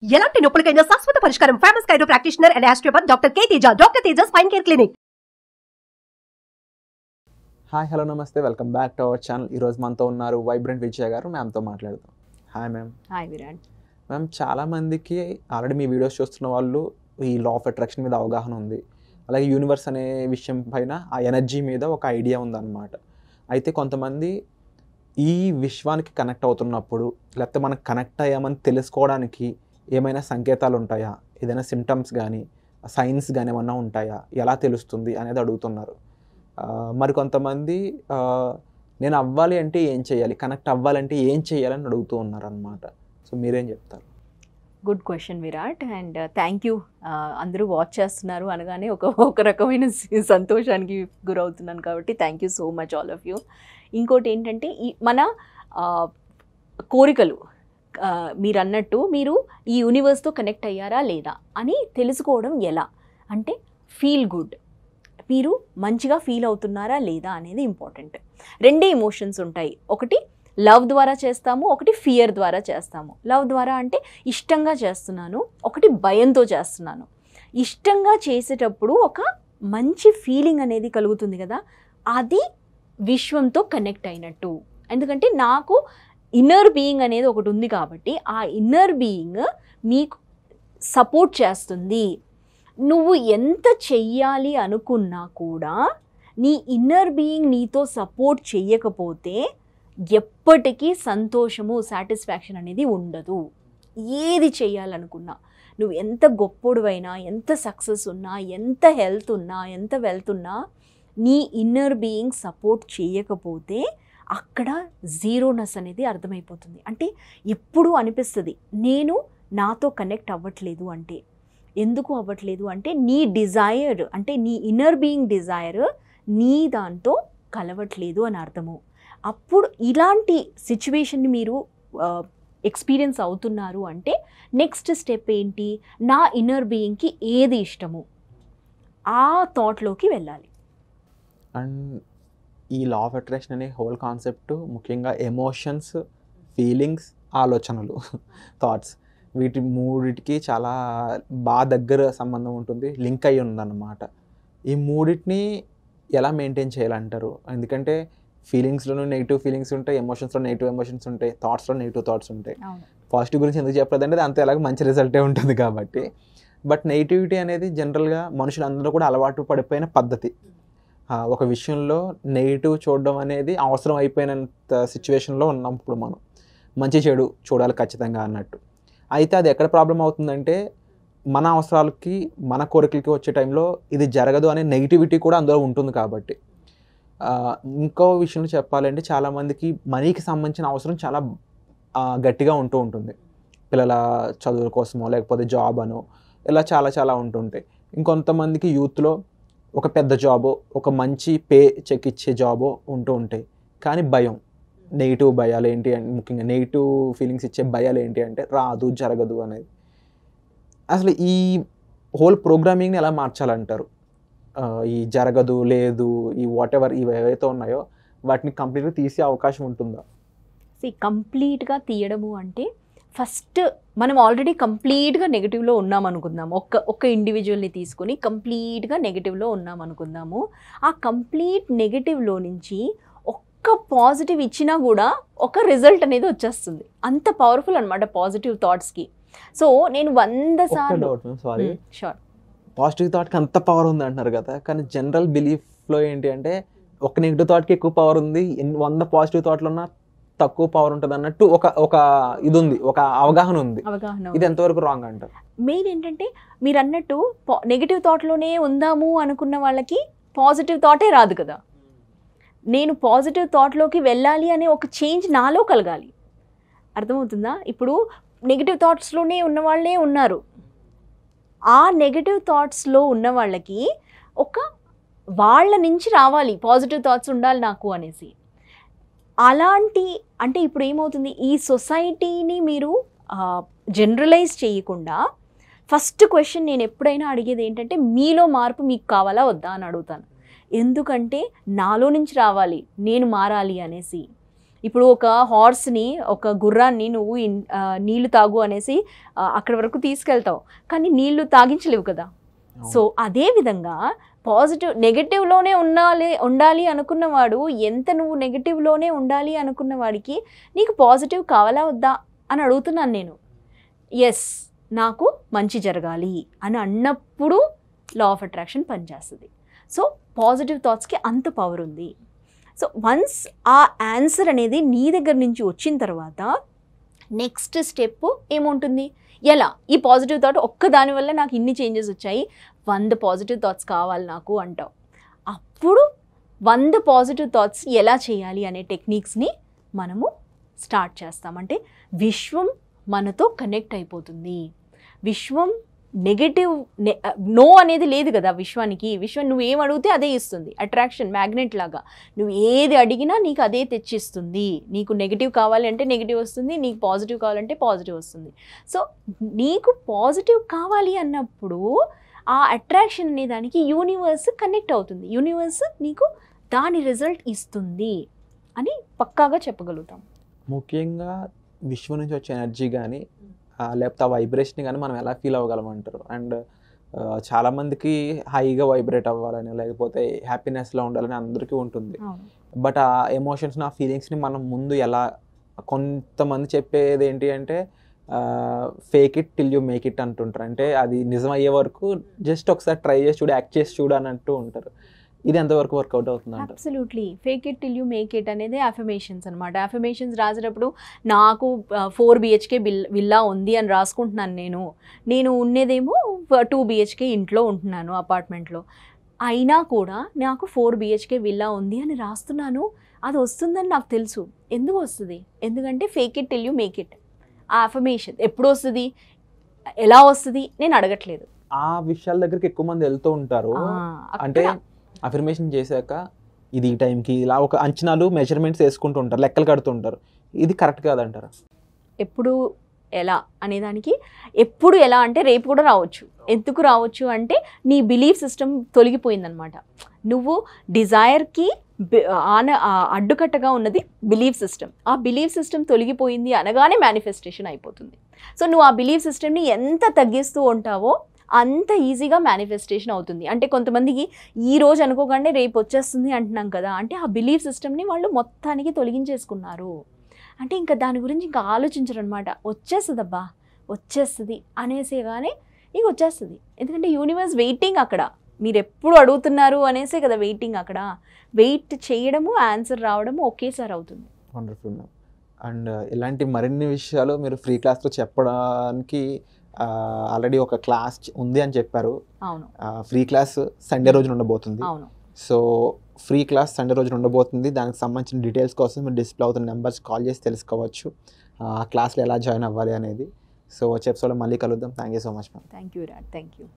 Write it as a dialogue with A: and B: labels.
A: ఎలాంటి నొప్పులకైనా శాశ్వత పరిష్కారం ఫేమస్ కైరో ప్రాక్టీషనర్ అండ్ ఆస్ట్రోపర్ doctor K Teja doctor Teja spine care clinic
B: hi hello నమస్తే welcome back to our channel ఈరోజు మనతో ఉన్నారు వైబ్రెంట్ విజయ గారు మ్యామ్తో మాట్లాడదాం hi ma'am
C: hi Virat
B: ma'am చాలామందికి ఆల్రెడీ మీ వీడియోస్ చూస్తున్న వాళ్ళు ఈ లా ఆఫ్ అట్రాక్షన్ మీద అవగాహన ఉంది అలాగే యూనివర్స్ అనే విషయం పైన ఆ ఎనర్జీ మీద ఒక ఐడియా ఉందన్నమాట అయితే కొంతమంది ఈ విశ్వానికి కనెక్ట్ అవుతున్నప్పుడు లేకపోతే మనం కనెక్ట్ అయ్యామని తెలుసుకోవడానికి ఏమైనా సంకేతాలు ఉంటాయా ఏదైనా సిమ్టమ్స్ కానీ సైన్స్ కానీ ఏమన్నా ఉంటాయా ఎలా తెలుస్తుంది అనేది అడుగుతున్నారు ఆ, మరి కొంతమంది ఆ, నేను అవ్వాలి అంటే ఏం చేయాలి కనెక్ట్ అవ్వాలంటే ఏం చేయాలని అడుగుతూ ఉన్నారు అనమాట సో మీరేం చెప్తారు
C: good question Virat and thank you అందరూ వాచ్ చేస్తున్నారు అనగానే ఒక ఒక రకమైన సి- సంతోషానికి గురవుతున్నాను కాబట్టి thank you so much all of you ఇంకోటి ఏంటంటే ఈ మన ఆ, కోరికలు ఆ, మీరు అన్నట్టు మీరు ఈ యూనివర్స్తో కనెక్ట్ అయ్యారా లేదా అని తెలుసుకోవడం ఎలా అంటే ఫీల్ గుడ్ మీరు మంచిగా ఫీల్ అవుతున్నారా లేదా అనేది ఇంపార్టెంట్ రెండే ఎమోషన్స్ ఉంటాయి ఒకటి లవ్ ద్వారా చేస్తాము ఒకటి ఫియర్ ద్వారా చేస్తాము లవ్ ద్వారా అంటే ఇష్టంగా చేస్తున్నాను ఒకటి భయంతో చేస్తున్నాను ఇష్టంగా చేసేటప్పుడు ఒక మంచి ఫీలింగ్ అనేది కలుగుతుంది కదా అది విశ్వంతో కనెక్ట్ అయినట్టు ఎందుకంటే నాకు ఇన్నర్ బీయింగ్ అనేది ఒకటి ఉంది కాబట్టి ఆ ఇన్నర్ బీయింగ్ మీకు సపోర్ట్ చేస్తుంది నువ్వు ఎంత చెయ్యాలి అనుకున్నా కూడా నీ ఇన్నర్ బీయింగ్ నీతో సపోర్ట్ చెయ్యకపోతే ఎప్పటికీ సంతోషము సాటిస్ఫాక్షన్ అనేది ఉండదు ఏది చేయాలనుకున్నా నువ్వు ఎంత గొప్పోడువైనా ఎంత సక్సెస్ ఉన్నా ఎంత హెల్త్ ఉన్నా ఎంత వెల్త్ ఉన్నా నీ ఇన్నర్ బీయింగ్ సపోర్ట్ చేయకపోతే అక్కడ జీరోనెస్ అనేది అర్థమైపోతుంది అంటే ఎప్పుడూ అనిపిస్తుంది నేను నాతో కనెక్ట్ అవ్వట్లేదు అంటే ఎందుకు అవ్వట్లేదు అంటే నీ డిజైర్ అంటే నీ ఇన్నర్ బీయింగ్ డిజైర్ నీ దాంతో కలవట్లేదు అని అర్థము అప్పుడు ఇలాంటి సిచ్యువేషన్ని మీరు ఎక్స్పీరియన్స్ అవుతున్నారు అంటే నెక్స్ట్ స్టెప్ ఏంటి నా ఇన్నర్ బీయింగ్కి ఏది ఇష్టము ఆ థాట్లోకి వెళ్ళాలి
B: అండ్ ఈ లా ఆఫ్ అట్రాక్షన్ అనే హోల్ కాన్సెప్ట్ ముఖ్యంగా ఎమోషన్స్ ఫీలింగ్స్ ఆలోచనలు థాట్స్ వీటి మూడిటికి చాలా బాగా దగ్గర సంబంధం ఉంటుంది లింక్ అయి ఉందన్నమాట ఈ మూడిటిని ఎలా మెయింటైన్ చేయాలంటారు ఎందుకంటే ఫీలింగ్స్లోనూ నెగిటివ్ ఫీలింగ్స్ ఉంటాయి ఎమోషన్స్లో నెగిటివ్ ఎమోషన్స్ ఉంటాయి థాట్స్లో నెగిటివ్ థాట్స్ ఉంటాయి
C: అవును
B: పాజిటివ్ గురించి ఎందుకు చెప్పలేదంటే అది అంత ఎలాగ మంచి రిజల్టే ఉంటుంది కాబట్టి బట్ నెగిటివిటీ అనేది జనరల్గా మనుషులందరూ కూడా అలవాటు పడిపోయిన పద్ధతి ఆ, ఒక విషయంలో నెగిటివ్ చూడడం అనేది అవసరం అయిపోయినంత సిచ్యువేషన్లో ఉన్నాం ఇప్పుడు మనం మంచి చెడు చూడాలి ఖచ్చితంగా అన్నట్టు అయితే అది ఎక్కడ ప్రాబ్లం అవుతుందంటే మన అవసరాలకి మన కోరికలకి వచ్చే టైంలో ఇది జరగదు అనే నెగిటివిటీ కూడా అందులో ఉంటుంది కాబట్టి ఆ, ఇంకో విషయంలో చెప్పాలంటే చాలామందికి మనీకి సంబంధించిన అవసరం చాలా ఆ, గట్టిగా ఉంటూ ఉంటుంది పిల్లల చదువుల కోసమో లేకపోతే జాబ్ అనో ఇలా చాలా చాలా ఉంటుంటాయి ఇంకొంతమందికి యూత్లో ఒక పెద్ద జాబో ఒక మంచి పే చెక్ ఇచ్చే జాబో ఉంటూ ఉంటాయి కానీ భయం నెగిటివ్ భయాలు ఏంటి అంటే ముఖ్యంగా నెగిటివ్ ఫీలింగ్స్ ఇచ్చే భయాలు ఏంటి అంటే రాదు జరగదు అనేది అసలు ఈ హోల్ ప్రోగ్రామింగ్ని ఎలా మార్చాలంటారు ఆ, ఈ జరగదు లేదు ఈ వాట్ ఎవర్ ఇవి ఏవైతే ఉన్నాయో వాటిని కంప్లీట్గా తీసే అవకాశం ఉంటుందా
C: సి కంప్లీట్గా తీయడము అంటే ఫస్ట్ మనం ఆల్రెడీ కంప్లీట్గా నెగిటివ్లో ఉన్నాం అనుకుందాం ఒక్క ఒక్క ఇండివిజువల్ని తీసుకొని కంప్లీట్గా నెగిటివ్లో ఉన్నాం అనుకుందాము ఆ కంప్లీట్ నెగిటివ్లో నుంచి ఒక్క పాజిటివ్ ఇచ్చినా కూడా ఒక రిజల్ట్ అనేది వచ్చేస్తుంది అంత పవర్ఫుల్ అనమాట పాజిటివ్ థాట్స్కి సో నేను వంద
B: ఒక్క
C: సార్లు
B: డౌట్ సారీ
C: షూర్
B: పాజిటివ్ థాట్కి అంత పవర్ ఉంది అంటున్నారు కదా కానీ జనరల్ బిలీఫ్లో ఏంటి అంటే ఒక నెగిటివ్ థాట్కి ఎక్కువ పవర్ ఉంది ఎన్- వంద పాజిటివ్ థాట్లు ఉన్నా తక్కువ పవర్ ఉంటుంది అన్నట్టు ఒక ఒక ఇది ఉంది ఒక అవగాహన ఉంది
C: అవగాహన
B: ఇది ఎంతవరకు రాంగ్ అంటారు
C: మెయిన్ ఏంటంటే మీరు అన్నట్టు నెగిటివ్ థాట్లోనే ఉందాము అనుకున్న వాళ్ళకి పాజిటివ్ థాటే రాదు కదా నేను పాజిటివ్ థాట్లోకి వెళ్ళాలి అనే ఒక చేంజ్ నాలో కలగాలి అర్థమవుతుందా ఇప్పుడు నెగిటివ్ థాట్స్లోనే ఉన్న వాళ్ళే ఉన్నారు ఆ నెగిటివ్ థాట్స్లో ఉన్న వాళ్ళకి ఒక వాళ్ళ నుంచి రావాలి పాజిటివ్ థాట్స్ ఉండాలి నాకు అనేసి అలాంటి అంటే ఇప్పుడు ఏమవుతుంది ఈ సొసైటీని మీరు జనరలైజ్ చేయకుండా ఫస్ట్ క్వశ్చన్ నేను ఎప్పుడైనా అడిగేది ఏంటంటే మీలో మార్పు మీకు కావాలా వద్దా అని అడుగుతాను ఎందుకంటే నాలో నుంచి రావాలి నేను మారాలి అనేసి ఇప్పుడు ఒక హార్స్ని ఒక గుర్రాన్ని నువ్వు ఇన్- ఆ, నీళ్లు తాగు అనేసి ఆ, అక్కడి వరకు తీసుకెళ్తావు కానీ నీళ్లు తాగించలేవు కదా సో అదే విధంగా పాజిటివ్ నెగటివ్లోనే ఉండాలి ఉండాలి అనుకున్నవాడు ఎంత నువ్వు నెగటివ్లోనే ఉండాలి అనుకున్న వాడికి నీకు పాజిటివ్ కావాలా వద్దా అని అడుగుతున్నాను నేను ఎస్ నాకు మంచి జరగాలి అని అన్నప్పుడు లా ఆఫ్ అట్రాక్షన్ పనిచేస్తుంది సో పాజిటివ్ థాట్స్కి అంత పవర్ ఉంది సో వన్స్ ఆ ఆన్సర్ అనేది నీ దగ్గర నుంచి వచ్చిన తర్వాత నెక్స్ట్ స్టెప్ ఏముంటుంది ఎలా ఈ పాజిటివ్ థాట్ ఒక్క దాని వల్ల నాకు ఇన్ని చేంజెస్ వచ్చాయి వంద పాజిటివ్ థాట్స్ కావాలి నాకు అంటావు అప్పుడు వంద పాజిటివ్ థాట్స్ ఎలా చేయాలి అనే టెక్నిక్స్ని మనము స్టార్ట్ చేస్తాం అంటే విశ్వం మనతో కనెక్ట్ అయిపోతుంది విశ్వం నెగటివ్ నో అనేది లేదు కదా విశ్వానికి విశ్వం నువ్వు ఏం అడిగితే అదే ఇస్తుంది అట్రాక్షన్ మ్యాగ్నెట్ లాగా నువ్వు ఏది అడిగినా నీకు అదే తెచ్చిస్తుంది నీకు నెగిటివ్ కావాలి అంటే నెగిటివ్ వస్తుంది నీకు పాజిటివ్ కావాలంటే పాజిటివ్ వస్తుంది సో నీకు పాజిటివ్ కావాలి అన్నప్పుడు ఆ అట్రాక్షన్ అనే దానికి యూనివర్స్ కనెక్ట్ అవుతుంది యూనివర్స్ నీకు దాని రిజల్ట్ ఇస్తుంది అని పక్కాగా చెప్పగలుగుతాం
B: ముఖ్యంగా విశ్వం నుంచి వచ్చే ఎనర్జీ కానీ లేకపోతే ఆ వైబ్రేషన్ కానీ మనం ఎలా ఫీల్ అవ్వగలం అంటారు అండ్ చాలామందికి హైగా వైబ్రేట్ అవ్వాలని లేకపోతే హ్యాపీనెస్లో ఉండాలని అందరికీ ఉంటుంది
C: అవును
B: బట్ ఆ ఎమోషన్స్ని ఆ ఫీలింగ్స్ని మనం ముందు ఎలా కొంతమంది చెప్పేది ఏంటి అంటే fake it till you make it అంటుంటారు అంటే అది నిజం అయ్యే వరకు జస్ట్ ఒకసారి ట్రై చేసి చూడు యాక్ట్ చేసి చూడు అని అంటూ ఉంటారు ఇది ఎంతవరకు వర్కౌట్ అవుతుంది అంటారు
C: absolutely fake it till you make it అనేది అఫర్మేషన్స్ అనమాట అఫర్మేషన్స్ రాసేటప్పుడు నాకు ఫోర్ బిహెచ్కే బిల్ విల్లా ఉంది అని రాసుకుంటున్నాను నేను నేను ఉండేదేమో టూ బిహెచ్కే ఇంట్లో ఉంటున్నాను అపార్ట్మెంట్లో అయినా కూడా నాకు ఫోర్ బిహెచ్కే విల్లా ఉంది అని రాస్తున్నాను అది వస్తుందని నాకు తెలుసు ఎందుకు వస్తుంది ఎందుకంటే fake it till you make it ఆ అఫర్మేషన్ ఎప్పుడు వస్తుంది ఎలా వస్తుంది నేను అడగట్లేదు
B: ఆ విషయాల దగ్గరికి ఎక్కువ మంది వెళ్తూ ఉంటారు
C: ఆ,
B: అంటే
C: అక్కడ-
B: అఫర్మేషన్ చేశాక ఇది ఈ టైంకి ఇలా ఒక అంచనాలు మెజర్మెంట్స్ వేసుకుంటూ ఉంటారు లెక్కలు కడుతుంటారు ఇది కరెక్ట్ కాదంటారా
C: ఎప్పుడు ఎలా అనేదానికి ఎప్పుడు ఎలా అంటే రేపు కూడా రావచ్చు ఎందుకు రావచ్చు అంటే నీ బిలీఫ్ సిస్టమ్ తొలగిపోయిందనమాట నువ్వు డిజైర్కి ఆన ఆ అడ్డుకట్టగా ఉన్నది బిలీఫ్ సిస్టమ్ ఆ బిలీఫ్ సిస్టమ్ తొలగిపోయింది అనగానే మేనిఫెస్టేషన్ అయిపోతుంది సో నువ్వు ఆ బిలీఫ్ సిస్టమ్ని ఎంత తగ్గిస్తూ ఉంటావో అంత ఈజీగా మేనిఫెస్టేషన్ అవుతుంది అంటే కొంతమందికి ఈ రోజు అనుకోగానే రేపు వచ్చేస్తుంది అంటున్నాం కదా అంటే ఆ బిలీఫ్ సిస్టమ్ని వాళ్ళు మొత్తానికి తొలగించేసుకున్నారు అంటే ఇంకా దాని గురించి ఇంకా ఆలోచించరు అనమాట వచ్చేస్తుందబ్బా వచ్చేస్తుంది అనేసి కానీ ఇంక వచ్చేస్తుంది ఎందుకంటే యూనివర్స్ వెయిటింగ్ అక్కడ మీరు ఎప్పుడు అడుగుతున్నారు అనేసే కదా వెయిటింగ్ అక్కడ వెయిట్ చేయడము ఆన్సర్ రావడము ఒకేసారి అవుతుంది
B: వండర్ఫుల్ మ్యామ్ అండ్ ఇలాంటి మరిన్ని విషయాలు మీరు ఫ్రీ క్లాస్లో చెప్పడానికి ఆల్రెడీ ఒక క్లాస్ ఉంది అని చెప్పారు
C: అవును
B: ఫ్రీ క్లాస్ సండే రోజున ఉండబోతుంది
C: అవును
B: సో ఫ్రీ క్లాస్ సండే రోజున ఉండబోతుంది దానికి సంబంధించిన డీటెయిల్స్ కోసం మీరు డిస్ప్లే అవుతున్న నెంబర్స్ కాల్ చేసి తెలుసుకోవచ్చు ఆ క్లాస్లో ఎలా జాయిన్ అవ్వాలి అనేది సో వచ్చే ఎపిసోడ్లో మళ్ళీ కలుద్దాం thank you so much ma'am
C: thank you Virat thank you